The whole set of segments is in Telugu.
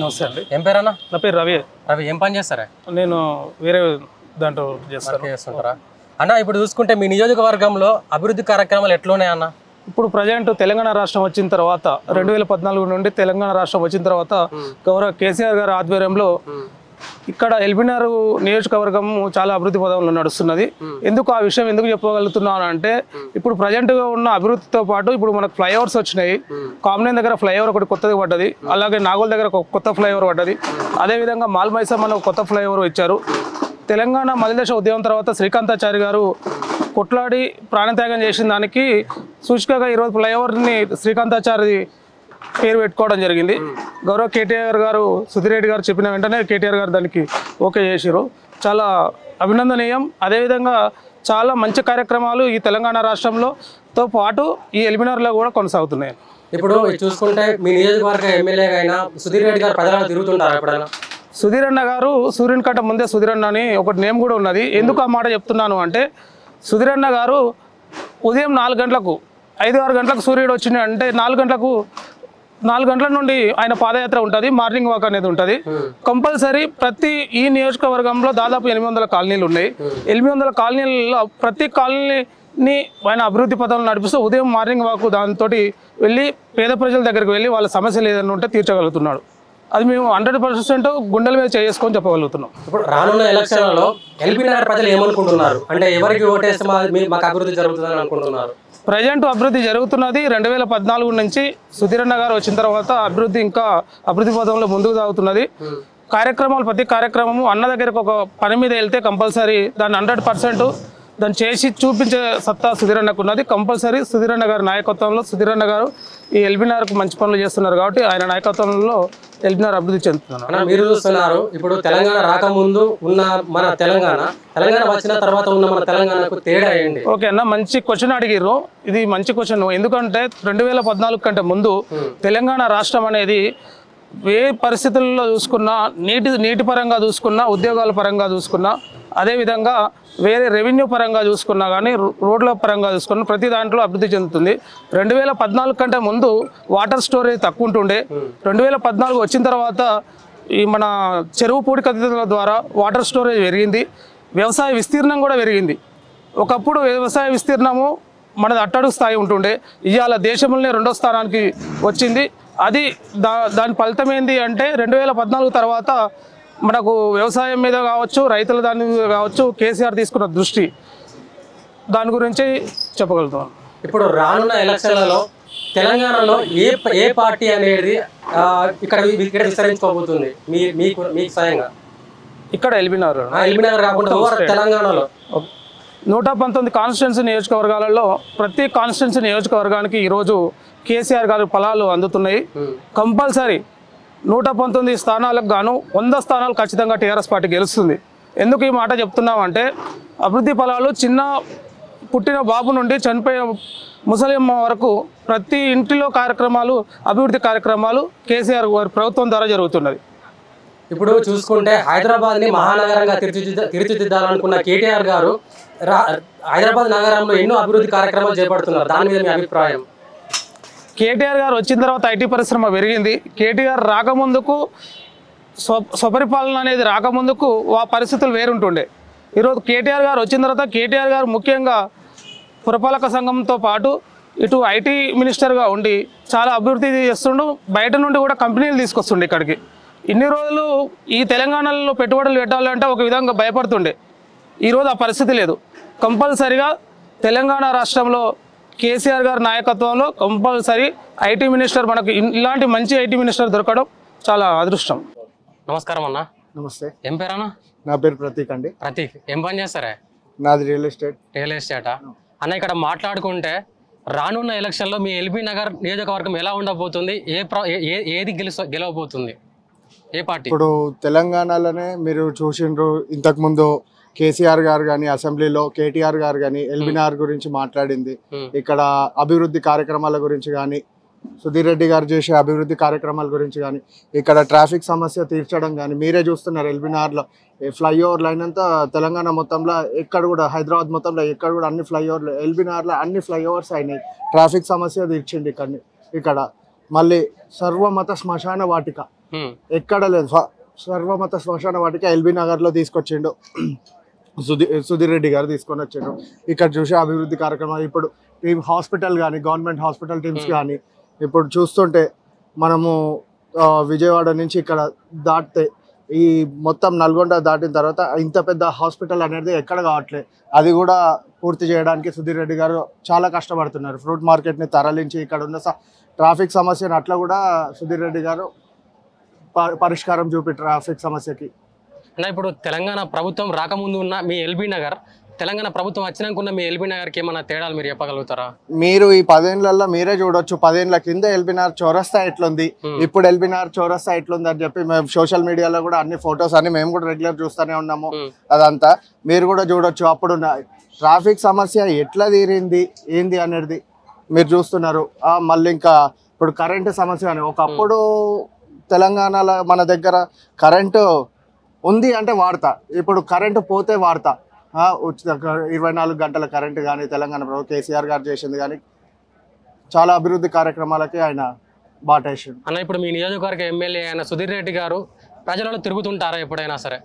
నమస్తే అండి ఏం పేరన్నా నా పేరు రవి రవి ఏం పని చేస్తారా నేను వేరే దాంట్లో చేస్తాను వర్క్ చేస్తుంటారా అన్న ఇప్పుడు చూసుకుంటే మీ నియోజకవర్గంలో అభివృద్ధి కార్యక్రమాలు ఎట్లున్నాయి అన్న ఇప్పుడు ప్రజెంట్ తెలంగాణ రాష్ట్రం వచ్చిన తర్వాత రెండు వేల పద్నాలుగు నుండి తెలంగాణ రాష్ట్రం వచ్చిన తర్వాత గౌరవ కేసీఆర్ గారి ఆధ్వర్యంలో ఇక్కడ ఎల్బినార్ నియోజకవర్గం చాలా అభివృద్ధి పదంలో నడుస్తున్నది ఎందుకు ఆ విషయం ఎందుకు చెప్పగలుగుతున్నాను అంటే ఇప్పుడు ప్రజెంట్ గా ఉన్న అభివృద్ధితో పాటు ఇప్పుడు మనకు ఫ్లైఓవర్స్ వచ్చినాయి కామనేన్ దగ్గర ఫ్లైఓవర్ ఒకటి కొత్తది పడ్డది అలాగే నాగోల్ దగ్గర ఒక కొత్త ఫ్లైఓవర్ పడ్డది అదేవిధంగా మాల్మైసమ్మలో కొత్త ఫ్లైఓవర్ ఇచ్చారు తెలంగాణ మలిదశ ఉద్యమం తర్వాత శ్రీకాంతాచారి గారు కొట్లాడి ప్రాణత్యాగం చేసిన దానికి సూచికగా ఈరోజు ఫ్లైఓవర్ని శ్రీకాంతాచారి పేరు పెట్టుకోవడం జరిగింది గౌరవ కేటీఆర్ గారు సుధిరెడ్డి గారు చెప్పిన వెంటనే కేటీఆర్ గారు దానికి ఓకే చేసిరు చాలా అభినందనీయం అదేవిధంగా చాలా మంచి కార్యక్రమాలు ఈ తెలంగాణ రాష్ట్రంలో తో పాటు ఈ ఎలిమినార్లో కూడా కొనసాగుతున్నాయి ఇప్పుడు చూసుకుంటే మీ నియోజకవర్గ ఎమ్మెల్యేగా అయినా సుధీర్ రెడ్డి గారు ప్రజలు తిరుగుతుంటారు ఎప్పుడైనా సుధీర్ అన్న గారు సూర్యుని కంటే ముందే సుధీర్ అన్న అని ఒకటి నేమ్ కూడా ఉన్నది ఎందుకు ఆ మాట చెప్తున్నాను అంటే సుధీర్ అన్న గారు ఉదయం నాలుగు గంటలకు ఐదు ఆరు గంటలకు సూర్యుడు వచ్చింది అంటే నాలుగు గంటలకు నాలుగు గంటల నుండి ఆయన పాదయాత్ర ఉంటుంది మార్నింగ్ వాక్ అనేది ఉంటుంది కంపల్సరీ ప్రతి ఈ నియోజకవర్గంలో దాదాపు ఎనిమిది వందల కాలనీలు ఉన్నాయి ఎనిమిది వందల కాలనీలలో ప్రతి కాలనీని ఆయన అభివృద్ధి పథంలో నడిపిస్తూ ఉదయం మార్నింగ్ వాక్ దాంతో వెళ్ళి పేద ప్రజల దగ్గరికి వెళ్ళి వాళ్ళ సమస్యలు ఏదైనా ఉంటే తీర్చగలుగుతున్నాడు అది మేము హండ్రెడ్ పర్సెంట్ గుండెల మీద చేసుకొని చెప్పగలుగుతున్నాం ఇప్పుడు రానున్న ఎలక్షన్లలో ఎల్బీ నగర్ ప్రజలు ఏమనుకుంటున్నారు అంటే ఎవరికి ఓటేస్తే మా- మీ- మాకు అభివృద్ధి జరుగుతుందని అనుకుంటున్నారు ప్రజెంట్ అభివృద్ధి జరుగుతున్నది రెండు వేల పద్నాలుగు నుంచి సుధీరన్న గారు వచ్చిన తర్వాత అభివృద్ధి ఇంకా అభివృద్ధి పదంలో ముందుకు సాగుతున్నది కార్యక్రమాలు ప్రతి కార్యక్రమము అన్న దగ్గరకు ఒక పని మీద వెళ్తే కంపల్సరీ దాన్ని హండ్రెడ్ పర్సెంట్ దాన్ని చేసి చూపించే సత్తా సుధీరన్నకు ఉన్నది కంపల్సరీ సుధీరన్న గారి నాయకత్వంలో సుధీరన్న గారు ఈ ఎల్బినార్కు మంచి పనులు చేస్తున్నారు కాబట్టి ఆయన నాయకత్వంలో ఎల్బినార్ అభివృద్ధి చెందుతున్నారు అన్న మీరు చూస్తున్నారు ఇప్పుడు తెలంగాణ రాకముందు ఉన్న మన తెలంగాణ తెలంగాణ వచ్చిన తర్వాత ఉన్న మన తెలంగాణకు తేడా ఏంటి ఓకే అన్న మంచి క్వశ్చన్ అడిగిర్రు ఇది మంచి క్వశ్చన్ ఎందుకంటే రెండు వేల పద్నాలుగు కంటే ముందు తెలంగాణ రాష్ట్రం అనేది ఏ పరిస్థితుల్లో చూసుకున్నా నీటి నీటి పరంగా చూసుకున్నా ఉద్యోగాల పరంగా చూసుకున్నా అదేవిధంగా వేరే రెవెన్యూ పరంగా చూసుకున్నా కానీ రో- రోడ్ల పరంగా చూసుకున్నా ప్రతి దాంట్లో అభివృద్ధి చెందుతుంది రెండు వేల పద్నాలుగు కంటే ముందు వాటర్ స్టోరేజ్ తక్కువ ఉంటుండే రెండు వేల పద్నాలుగు వచ్చిన తర్వాత ఈ మన చెరువు పూడికల ద్వారా వాటర్ స్టోరేజ్ పెరిగింది వ్యవసాయ విస్తీర్ణం కూడా పెరిగింది ఒకప్పుడు వ్యవసాయ విస్తీర్ణము మనది అట్టడుగు స్థాయి ఉంటుండే ఇవాళ దేశంలోనే రెండో స్థానానికి వచ్చింది అది దా దాని ఫలితం ఏంటి అంటే రెండు వేల పద్నాలుగు తర్వాత మనకు వ్యవసాయం మీద కావచ్చు రైతుల దాని మీద కావచ్చు కేసీఆర్ తీసుకున్న దృష్టి దాని గురించి చెప్పగలుగుతాం ఇప్పుడు రానున్న ఎలక్షన్లలో తెలంగాణలో ఏ ప- ఏ పార్టీ అనేది ఆ, ఇక్కడ ఇక్కడ విస్తరించుకోబోతుంది మీ మీకు మీకు స్వయంగా ఇక్కడ ఎల్బినార్ ఆ, ఎల్బీ నగర్ కాకుండా ఓవర్ తెలంగాణలో నూట పంతొమ్మిది కాన్స్టిట్యున్సీ నియోజకవర్గాలలో ప్రతి కాన్స్టిట్యున్సీ నియోజకవర్గానికి ఈరోజు కేసీఆర్ గారి ఫలాలు అందుతున్నాయి కంపల్సరీ నూట పంతొమ్మిది స్థానాలకు గాను వంద స్థానాలు ఖచ్చితంగా టీఆర్ఎస్ పార్టీ గెలుస్తుంది ఎందుకు ఈ మాట చెప్తున్నామంటే అభివృద్ధి ఫలాలు చిన్న పుట్టిన బాబు నుండి చనిపోయే ముసలిమ్మ వరకు ప్రతి ఇంటిలో కార్యక్రమాలు అభివృద్ధి కార్యక్రమాలు కేసీఆర్ గారి ప్రభుత్వం ద్వారా జరుగుతున్నది ఇప్పుడు చూసుకుంటే హైదరాబాద్ ని మహానగరంగా తీర్చిదిద్ద తీర్చిదిద్దాలనుకున్న కేటీఆర్ గారు రా- హైదరాబాద్ నగరంలో ఎన్నో అభివృద్ధి కార్యక్రమాలు చేపడుతున్నారు దాని మీద మీ అభిప్రాయం కేటీఆర్ గారు వచ్చిన తర్వాత ఐటీ పరిశ్రమ పెరిగింది కేటీఆర్ రాకముందుకు స్వ స్వపరిపాలన అనేది రాకముందుకు ఆ పరిస్థితులు వేరుంటుండే ఈరోజు కేటీఆర్ గారు వచ్చిన తర్వాత కేటీఆర్ గారు ముఖ్యంగా పురపాలక సంఘంతో పాటు ఇటు ఐటీ మినిస్టర్గా ఉండి చాలా అభివృద్ధి చేస్తుండు బయట నుండి కూడా కంపెనీలు తీసుకొస్తుండే ఇక్కడికి ఇన్ని రోజులు ఈ తెలంగాణలో పెట్టుబడులు పెట్టాలంటే ఒక విధంగా భయపడుతుండే ఈరోజు ఆ పరిస్థితి లేదు కంపల్సరిగా తెలంగాణ రాష్ట్రంలో కేసీఆర్ గారి నాయకత్వంలో కంపల్సరీ ఐటీ మినిస్టర్ మనకు ఇన్- ఇలాంటి మంచి ఐటీ మినిస్టర్ దొరకడం చాలా అదృష్టం నమస్కారం అన్న నమస్తే ఏం పేరన్నా నా పేరు ప్రతీక్ అండి ప్రతీక్ ఏం పని చేస్తారా నాది రియల్ ఎస్టేట్ రియల్ ఎస్టేటా అన్న ఇక్కడ మాట్లాడుకుంటే రానున్న ఎలక్షన్లో మీ ఎల్బీ నగర్ నియోజకవర్గం ఎలా ఉండబోతుంది ఏ ప్ర- ఏ- ఏ- ఏది గెలుస్త గెలవబోతుంది ఏ పార్టీ ఇప్పుడు తెలంగాణలోనే మీరు చూసిండ్రు ఇంతకుముందు కేసీఆర్ గారు కానీ అసెంబ్లీలో కేటీఆర్ గారు కానీ ఎల్బినార్ గురించి మాట్లాడింది Hmm. ఇక్కడ అభివృద్ధి కార్యక్రమాల గురించి కానీ సుధీర్ రెడ్డి గారు చేసే అభివృద్ధి కార్యక్రమాల గురించి కానీ ఇక్కడ ట్రాఫిక్ సమస్య తీర్చడం కానీ మీరే చూస్తున్నారు ఎల్బినార్లో ఫ్లైఓవర్లు అయినంత తెలంగాణ మొత్తంలో ఎక్కడ కూడా హైదరాబాద్ మొత్తంలో ఎక్కడ కూడా అన్ని ఫ్లైఓవర్లు ఎల్బినార్లో అన్ని ఫ్లైఓవర్స్ అయినాయి ట్రాఫిక్ సమస్య తీర్చింది ఇక్కడ ఇక్కడ మళ్ళీ సర్వమత శ్మశాన వాటిక ఉమ్, ఎక్కడ లేదు స్వ- సర్వమత శ్మశాన వాటికి ఎల్బీ నగర్ లో తీసుకొచ్చిండు సుధీ సుధీర్ రెడ్డి గారు తీసుకొని వచ్చిండు ఇక్కడ చూసే అభివృద్ధి కార్యక్రమాలు ఇప్పుడు టీమ్ హాస్పిటల్ కానీ గవర్నమెంట్ హాస్పిటల్ టీమ్స్ Hmm. కానీ ఇప్పుడు చూస్తుంటే మనము ఆ, విజయవాడ నుంచి ఇక్కడ దాటితే ఈ మొత్తం నల్గొండ దాటిన తర్వాత ఇంత పెద్ద హాస్పిటల్ అనేది ఎక్కడ కావట్లేదు అది కూడా పూర్తి చేయడానికి సుధీర్ రెడ్డి గారు చాలా కష్టపడుతున్నారు ఫ్రూట్ మార్కెట్ని తరలించి ఇక్కడ ఉన్న ట్రాఫిక్ సమస్యను అట్లా కూడా సుధీర్ రెడ్డి గారు ప- పరిష్కారం చూపి ట్రాఫిక్ సమస్యకి అన్న ఇప్పుడు తెలంగాణ ప్రభుత్వం రాకముందు ఉన్న మీ ఎల్బీ నగర్ తెలంగాణ ప్రభుత్వం వచ్చినాక ఉన్న మీ ఎల్బీ నగర్కి ఏమైనా తేడాలు మీరు చెప్పగలుగుతారా మీరు ఈ పదేళ్లలో మీరే చూడొచ్చు పదేళ్ల కింద ఎల్బినార్ చౌరస్తా ఎట్లుంది Hmm. ఇప్పుడు ఎల్బినార్ చౌరస్తా ఎట్లుంది అని చెప్పి మేము సోషల్ మీడియాలో కూడా అన్ని ఫొటోస్ అన్ని మేము కూడా రెగ్యులర్ చూస్తూనే ఉన్నాము ఉమ్, అదంతా మీరు కూడా చూడొచ్చు అప్పుడు ట్రాఫిక్ సమస్య ఎట్లా తీరింది ఏంది అనేది మీరు చూస్తున్నారు ఆ, మళ్ళీ ఇంకా ఇప్పుడు కరెంటు సమస్య అని ఒకప్పుడు తెలంగాణలో మన దగ్గర కరెంటు ఉంది అంటే వాడతా ఇప్పుడు కరెంటు పోతే వాడతా ఆ, ఉచిత క- ఇరవై నాలుగు గంటల కరెంటు కానీ తెలంగాణ ప్రభుత్వం కేసీఆర్ గారు చేసింది కానీ చాలా అభివృద్ధి కార్యక్రమాలకి ఆయన బాటేసిండు అన్న ఇప్పుడు మీ నియోజకవర్గ ఎమ్మెల్యే అయిన సుధీర్ రెడ్డి గారు ప్రజలలో తిరుగుతుంటారా ఎప్పుడైనా సరే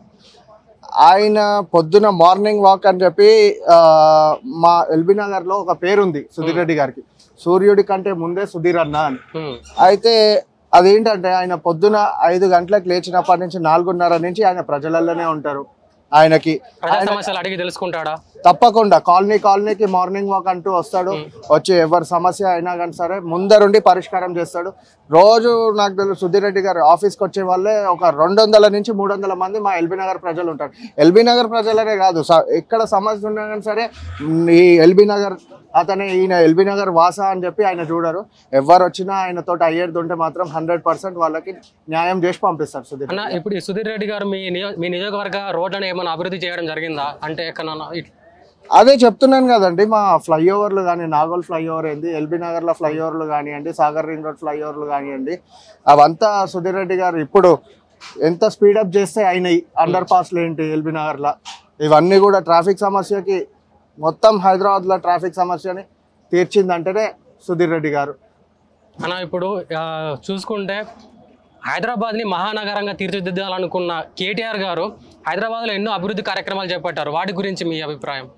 ఆయన పొద్దున మార్నింగ్ వాక్ అని చెప్పి ఆ, మా ఎల్బీ నగర్ లో ఒక పేరుంది సుధీర్ రెడ్డి గారికి సూర్యుడి కంటే ముందే సుధీర్ అన్న అని ఉమ్, అయితే అదేంటంటే ఆయన పొద్దున ఐదు గంటలకు లేచినప్పటి నుంచి నాలుగున్నర నుంచి ఆయన ప్రజలలోనే ఉంటారు ఆయనకి ప్రజా సమస్యలు అడిగి తెలుసుకుంటాడా తప్పకుండా కాలనీ కాలనీకి మార్నింగ్ వాక్ అంటూ వస్తాడు వచ్చి ఎవరి సమస్య అయినా కానీ సరే ముందరుండి పరిష్కారం చేస్తాడు రోజు నాకు తెలుసు సుధీర్ రెడ్డి గారు ఆఫీస్కి వచ్చే వాళ్ళే ఒక రెండు వందల నుంచి మూడు వందల మంది మా ఎల్బీ నగర్ ప్రజలు ఉంటారు ఎల్బీ నగర్ ప్రజలనే కాదు స- ఎక్కడ సమస్య ఉన్నా కానీ సరే ఈ ఎల్బీ నగర్ అతనే ఈయన ఎల్బీ నగర్ వాస అని చెప్పి ఆయన చూడరు ఎవరు వచ్చినా ఆయన తోటి అయ్యేది ఉంటే మాత్రం హండ్రెడ్ పర్సెంట్ వాళ్ళకి న్యాయం చేసి పంపిస్తారు సుధీర్ అన్న ఇప్పుడు ఈ సుధీర్ రెడ్డి గారు మీ నియో మీ నియోజకవర్గ రోడ్లను ఏమైనా అభివృద్ధి చేయడం జరిగిందా అంటే ఎక్కడన్నా ఇట్- అదే చెప్తున్నాను కదండి మా ఫ్లైఓవర్లు కానీ నాగోల్ ఫ్లైఓవర్ ఏంది ఎల్బీ నగర్లో ఫ్లైఓవర్లు కానివ్వండి సాగర్ రింగ్ రోడ్ ఫ్లైఓవర్లు కానివ్వండి అవంతా సుధీర్ రెడ్డి గారు ఇప్పుడు ఎంత స్పీడప్ చేస్తే అయినాయి అండర్ పాస్లు ఏంటి ఎల్బీ నగర్లో ఇవన్నీ కూడా ట్రాఫిక్ సమస్యకి మొత్తం హైదరాబాద్లో ట్రాఫిక్ సమస్యని తీర్చిందంటేనే సుధీర్ రెడ్డి గారు అన్న ఇప్పుడు ఆ, చూసుకుంటే హైదరాబాద్ని మహానగరంగా తీర్చిదిద్దాలనుకున్న కేటీఆర్ గారు హైదరాబాద్లో ఎన్నో అభివృద్ధి కార్యక్రమాలు చేపట్టారు వాటి గురించి మీ అభిప్రాయం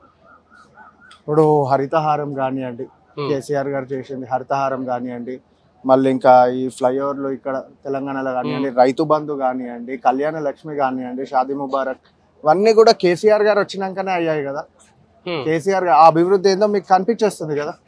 ఇప్పుడు హరితహారం కానివ్వండి Hmm. కేసీఆర్ గారు చేసింది హరితహారం కానివ్వండి మళ్ళీ ఇంకా ఈ ఫ్లైఓవర్లు ఇక్కడ తెలంగాణలో కానివ్వండి రైతు బంధు కానివ్వండి కళ్యాణ లక్ష్మి కానివ్వండి షాదీ ముబారక్ ఇవన్నీ కూడా కేసీఆర్ గారు వచ్చినాకనే అయ్యాయి కదా హ్మ్. కేసీఆర్ గా- ఆ అభివృద్ధి ఏందో మీకు కనిపించేస్తుంది కదా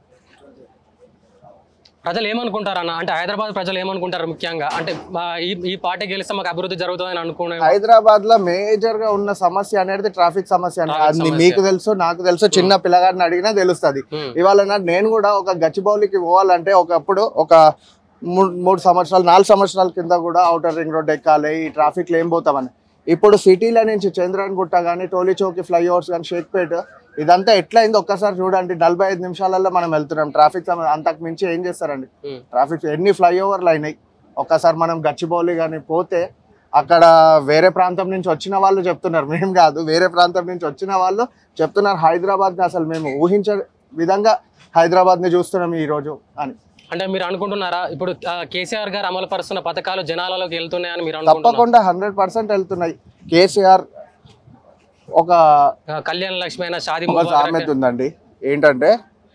ప్రజలు ఏమనుకుంటారు అన్న అంటే హైదరాబాద్ ప్రజలు ఏమనుకుంటారు ముఖ్యంగా అంటే మా ఈ ఈ పార్టీ గెలిస్తే మాకు అభివృద్ధి జరుగుతుందని అనుకునే హైదరాబాద్ లో మేజర్ గా ఉన్న సమస్య అనేది ట్రాఫిక్ సమస్య అని Traffic అది సమస్య. మీకు తెలుసు నాకు తెలుసు చిన్న పిల్లగాడిని అడిగినా తెలుస్తుంది హ్మ్. ఇవాళ నా- నేను కూడా ఒక గచ్చిబౌలికి పోవాలంటే ఒకప్పుడు ఒక మూడు మూడు సంవత్సరాలు నాలుగు సంవత్సరాల కింద కూడా అవుటర్ రింగ్ రోడ్ ఎక్కాలి ఈ ట్రాఫిక్ లో ఏం పోతామని ఇప్పుడు సిటీల నుంచి చంద్రన్ గుట్ట కానీ టోలీ చౌకి ఫ్లైఓవర్స్ కానీ షేక్పేట్ ఇదంతా ఎట్లయింది ఒక్కసారి చూడండి నలభై ఐదు నిమిషాలలో మనం వెళ్తున్నాం ట్రాఫిక్ సమ- అంతకు మించి ఏం చేస్తారండి హ్మ్. ట్రాఫిక్ ఎన్ని ఫ్లైఓవర్లు అయినాయి ఒక్కసారి మనం గచ్చిబౌలి కానీ పోతే అక్కడ వేరే ప్రాంతం నుంచి వచ్చిన వాళ్ళు చెప్తున్నారు మేము కాదు వేరే ప్రాంతం నుంచి వచ్చిన వాళ్ళు చెప్తున్నారు హైదరాబాద్ని అసలు మేము ఊహించే విధంగా హైదరాబాద్ని చూస్తున్నాం ఈ రోజు అని అంటే మీరు అనుకుంటున్నారా ఇప్పుడు ఆ, కేసీఆర్ గారు అమలు పరుస్తున్న పథకాలు జనాలలోకి వెళ్తున్నాయని మీరు అనుకుంటున్నారు తప్పకుండా హండ్రెడ్ పర్సెంట్ వెళ్తున్నాయి కేసీఆర్ ఒక కళ్యాణ లక్ష్మి అయినా షాదీ ఒక ముబారక్ సామెత ఉందండి ఏంటంటే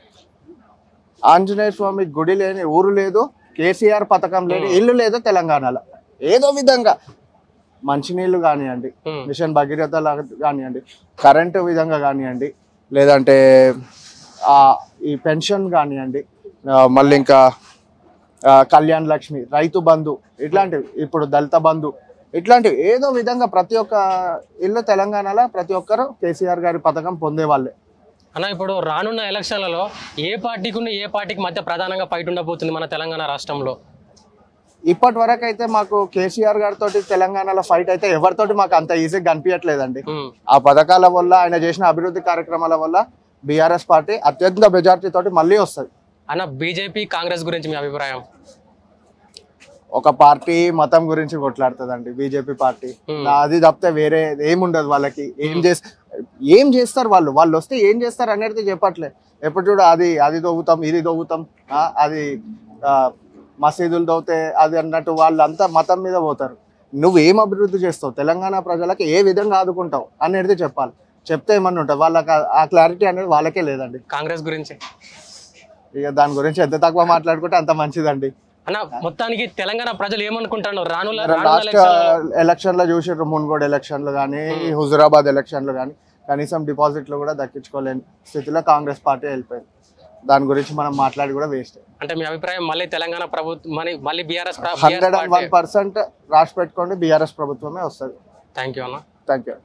ఆంజనేయ స్వామి గుడి లేని ఊరు లేదు కేసీఆర్ పథకం లేని ఇల్లు లేదు తెలంగాణలో ఏదో విధంగా మంచినీళ్ళు కానివ్వండి హ్మ్. మిషన్ భగీరథ లాగా కానివ్వండి కరెంటు విధంగా కానివ్వండి లేదంటే ఆ, ఈ పెన్షన్ కానివ్వండి ఆ, మళ్ళీ ఇంకా ఆ, కళ్యాణ్ లక్ష్మి రైతు బంధు ఇట్లాంటివి ఇప్పుడు దళిత బంధు ఇట్లాంటివి ఏదో విధంగా ప్రతి ఒక్క ఇల్లు తెలంగాణలో ప్రతి ఒక్కరు కేసీఆర్ గారి పథకం పొందేవాళ్ళే అన్న ఇప్పుడు రానున్న ఎలక్షన్లలో ఏ పార్టీకి ఏ పార్టీకి మధ్య ప్రధానంగా ఫైట్ ఉండబోతుంది మన తెలంగాణ రాష్ట్రంలో ఇప్పటి వరకు అయితే మాకు కేసీఆర్ గారితో తెలంగాణలో ఫైట్ అయితే ఎవరితోటి మాకు అంత ఈజీగా కనిపించట్లేదండి హ్మ్. ఆ పథకాల వల్ల ఆయన చేసిన అభివృద్ధి కార్యక్రమాల వల్ల బీఆర్ఎస్ పార్టీ అత్యంత మెజార్టీ తోటి మళ్ళీ వస్తుంది అన్న బీజేపీ కాంగ్రెస్ గురించి మీ అభిప్రాయం ఒక పార్టీ మతం గురించి కొట్లాడుతుందండి బీజేపీ పార్టీ Hmm. అది తప్పితే వేరే ఏముండదు వాళ్ళకి ఏం చేస్ ఏం చేస్తారు వాళ్ళు వాళ్ళు వస్తే ఏం చేస్తారు అనేది చెప్పట్లే ఎప్పుడు చూడ అది అది దొవ్వుతాం ఇది దొవ్వుతాం ఆ, అది ఆ, మసీదులు దౌతే అది అన్నట్టు వాళ్ళంతా మతం మీద పోతారు నువ్వు ఏం అభివృద్ధి చేస్తావు తెలంగాణ ప్రజలకు ఏ విధంగా ఆదుకుంటావు అనేది చెప్పాలి చెప్తే ఏమన్నా ఉంటుంది వాళ్ళకి ఆ- ఆ క్లారిటీ అనేది వాళ్ళకే లేదండి కాంగ్రెస్ గురించి ఇక దాని గురించి ఎంత తక్కువ మాట్లాడుకుంటే అంత మంచిదండి అన్న మొత్తానికి తెలంగాణ ప్రజలు ఏమనుకుంటున్నారు రానుల లాస్ట్ రానుల ఎలక్షన్ లో చూసిర్రు మున్గోడ్ ఎలక్షన్లు కానీ హుజురాబాద్ ఎలక్షన్లు కానీ కనీసం డిపాజిట్లు కూడా దక్కించుకోలేని స్థితిలో కాంగ్రెస్ పార్టీ వెళ్ళిపోయింది దాని గురించి మనం మాట్లాడి కూడా వేస్ట్ అంటే మీ అభిప్రాయం మళ్ళీ తెలంగాణ ప్రభుత్వం మళ్ళీ మళ్ళీ BRS hundred and one percent రాసి పెట్టుకోండి బీఆర్ఎస్ ప్రభుత్వమే వస్తుంది థ్యాంక్ యూ అన్న థ్యాంక్ యూ